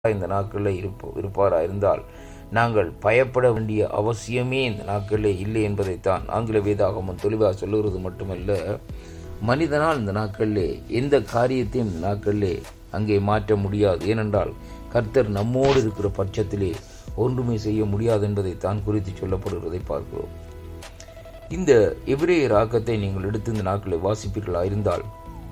இந்த நாட்களில் இருப்போ இருப்பாரா இருந்தால் நாங்கள் பயப்பட வேண்டிய அவசியமே இந்த நாட்களிலே இல்லை என்பதைத்தான் ஆங்கில வேதாகமம் தெளிவாக சொல்லுகிறது மட்டுமல்ல மனிதனால் இந்த நாட்களிலே எந்த காரியத்தையும் இந்த நாட்களிலே அங்கே மாற்ற முடியாது ஏனென்றால் கர்த்தர் நம்மோடு இருக்கிற பட்சத்திலே ஒன்றுமே செய்ய முடியாது என்பதைத்தான் குறித்து சொல்லப்படுகிறதை பார்க்கிறோம் இந்த எபிரேய ராக்கத்தை நீங்கள் எடுத்து இந்த நாட்களை வாசிப்பீர்களா இருந்தால்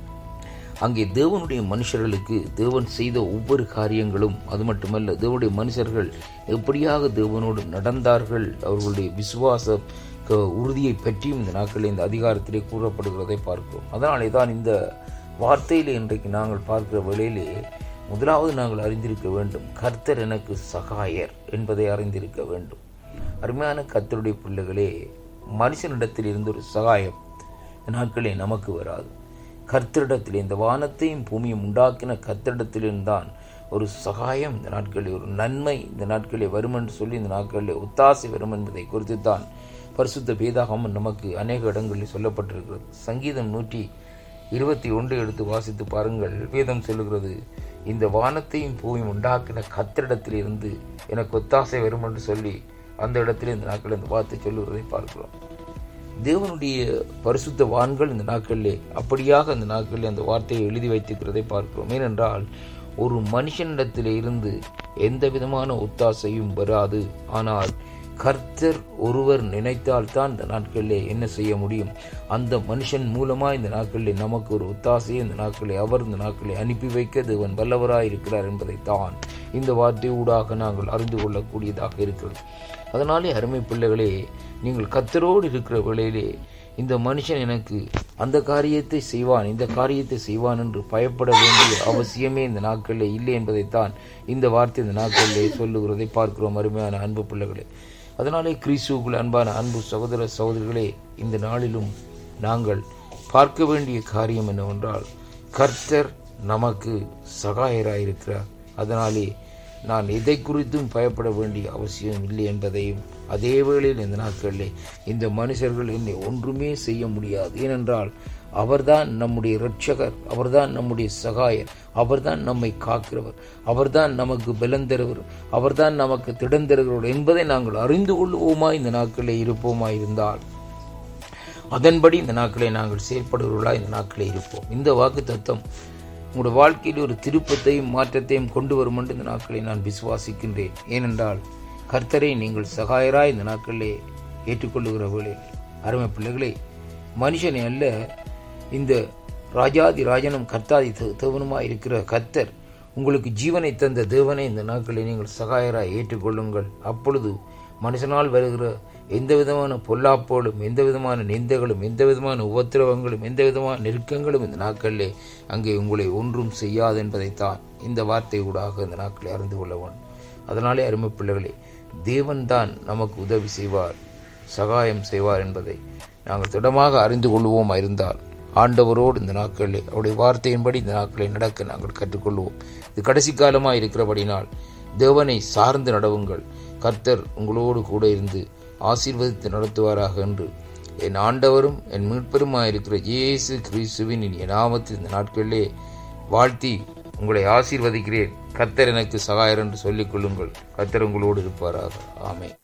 அங்கே தேவனுடைய மனுஷர்களுக்கு தேவன் செய்த ஒவ்வொரு காரியங்களும் அது மட்டுமல்ல தேவனுடைய மனுஷர்கள் எப்படியாக தேவனோடு நடந்தார்கள் அவர்களுடைய விசுவாச க- உறுதியை பற்றியும் இந்த நாட்களில் இந்த அதிகாரத்திலே கூறப்படுகிறதை பார்க்கிறோம் அதனாலே தான் இந்த வார்த்தையிலே இன்றைக்கு நாங்கள் பார்க்கிற வேளையிலே முதலாவது நாங்கள் அறிந்திருக்க வேண்டும் கர்த்தர் எனக்கு சகாயர் என்பதை அறிந்திருக்க வேண்டும் அருமையான கர்த்தருடைய பிள்ளைகளே மனுஷனிடத்தில் இருந்து ஒரு சகாயம் இந்த நாட்களே நமக்கு வராது கர்த்தரிடத்தில் இந்த வானத்தையும் பூமியும் உண்டாக்கின கர்த்தரிடத்திலிருந்தான் ஒரு சகாயம் இந்த நாட்களில் ஒரு நன்மை இந்த நாட்களில் வரும் என்று சொல்லி இந்த நாட்களில் ஒத்தாசை வரும் என்பதை குறித்து தான் பரிசுத்த வேதாகமம் நமக்கு அநேக இடங்களில் சொல்லப்பட்டிருக்கிறது சங்கீதம் நூற்றி இருபத்தி ஒன்று எடுத்து வாசித்து பாருங்கள் வேதம் சொல்லுகிறது இந்த வானத்தையும் பூமியும் உண்டாக்கின கத்திரிடத்திலிருந்து எனக்கு ஒத்தாசை வரும் என்று சொல்லி அந்த இடத்தில் இந்த நாட்களில் இந்த வார்த்தை சொல்லுகிறதை பார்க்கிறோம் தேவனுடைய பரிசுத்த வான்கள் இந்த நாட்களிலே அப்படியாக அந்த நாட்களில் அந்த வார்த்தையை எழுதி வைத்திருக்கிறதை பார்க்கிறோம் ஏனென்றால் ஒரு மனுஷனிடத்திலே இருந்து எந்த விதமான ஒத்தாசையும் வராது ஆனால் கர்த்தர் ஒருவர் நினைத்தால் தான் இந்த நாட்களிலே என்ன செய்ய முடியும் அந்த மனுஷன் மூலமா இந்த நாட்களிலே நமக்கு ஒரு ஒத்தாசையை இந்த நாட்களை அவர் இந்த நாட்களை அனுப்பி வைக்க தேவன் வல்லவராய் இருக்கிறார் என்பதைத்தான் இந்த வார்த்தை ஊடாக நாங்கள் அறிந்து கொள்ளக்கூடியதாக இருக்கிறது அதனாலே அருமை பிள்ளைகளே நீங்கள் கத்தரோடு இருக்கிற வேளையிலே இந்த மனுஷன் எனக்கு அந்த காரியத்தை செய்வான் இந்த காரியத்தை செய்வான் என்று பயப்பட வேண்டிய அவசியமே இந்த நாட்களில் இல்லை என்பதைத்தான் இந்த வார்த்தை இந்த நாட்களிலே சொல்லுகிறதை பார்க்கிறோம் அருமையான அன்பு பிள்ளைகளே அதனாலே கிறிஸ்துவுக்குள் அன்பான அன்பு சகோதர சகோதரிகளே இந்த நாளிலும் நாங்கள் பார்க்க வேண்டிய காரியம் என்னவென்றால் கர்த்தர் நமக்கு சகாயராயிருக்கிறார் அதனாலே நான் எதை குறித்தும் பயப்பட வேண்டிய அவசியம் இல்லை என்பதையும் அதே வேளையில் இந்த நாட்களிலே இந்த மனுஷர்கள் என்னை ஒன்றுமே செய்ய முடியாது ஏனென்றால் அவர்தான் நம்முடைய இரட்சகர் அவர்தான் நம்முடைய சகாயர் அவர்தான் நம்மை காக்கிறவர் அவர்தான் நமக்கு பலன் தருவர் அவர்தான் நமக்கு திடன் தருகிறவர் என்பதை நாங்கள் அறிந்து கொள்வோமா இந்த நாட்களிலே இருப்போமா இருந்தால் அதன்படி இந்த நாட்களை நாங்கள் செயல்படுகிறவர்களா இந்த நாட்களே இருப்போம் இந்த வாக்கு தத்துவம் உங்களுடைய வாழ்க்கையில் ஒரு திருப்பத்தையும் மாற்றத்தையும் கொண்டு வரும் என்று இந்த நாட்களை நான் விசுவாசிக்கின்றேன் ஏனென்றால் கர்த்தரை நீங்கள் சகாயராய் இந்த நாட்களிலே ஏற்றுக்கொள்ளுகிற வேளையில் அருமை பிள்ளைகளே மனுஷனை அல்ல இந்த ராஜாதி ராஜனும் கர்த்தாதி தே- தேவனுமாய் இருக்கிற கர்த்தர் உங்களுக்கு ஜீவனை தந்த தேவனை இந்த நாட்களை நீங்கள் சகாயராய் ஏற்றுக்கொள்ளுங்கள் அப்பொழுது மனுஷனால் வருகிற எந்த விதமான பொல்லாப்போடும் எந்த விதமான நிந்தைகளும் எந்த விதமான உபத்திரவங்களும் எந்த விதமான நெருக்கங்களும் இந்த நாட்களிலே அங்கே உங்களை ஒன்றும் செய்யாது என்பதைத்தான் இந்த வார்த்தை ஊடாக இந்த நாட்களை அறிந்து கொள்ள வேண்டும் அதனாலே அருமை பிள்ளைகளே தேவன்தான் நமக்கு உதவி செய்வார் சகாயம் செய்வார் என்பதை நாங்கள் திடமாக அறிந்து கொள்வோமா இருந்தால் ஆண்டவரோடு இந்த நாட்களில் அவருடைய வார்த்தையின்படி இந்த நாட்களை நடக்க நாங்கள் கற்றுக்கொள்வோம் இது கடைசி காலமாக இருக்கிறபடினால் தேவனை சார்ந்து நடவுங்கள் கர்த்தர் உங்களோடு கூட இருந்து ஆசீர்வதித்து நடத்துவாராக என்று என் ஆண்டவரும் என் மீட்பெருமாயிருக்கிற இயேசு கிறிஸ்துவின் இனிய நாமத்தில் இந்த நாட்களிலே வாழ்த்தி உங்களை ஆசீர்வதிக்கிறேன் கர்த்தர் எனக்கு சகாயர் என்று சொல்லிக் கொள்ளுங்கள் கர்த்தர் உங்களோடு இருப்பாராக ஆமென்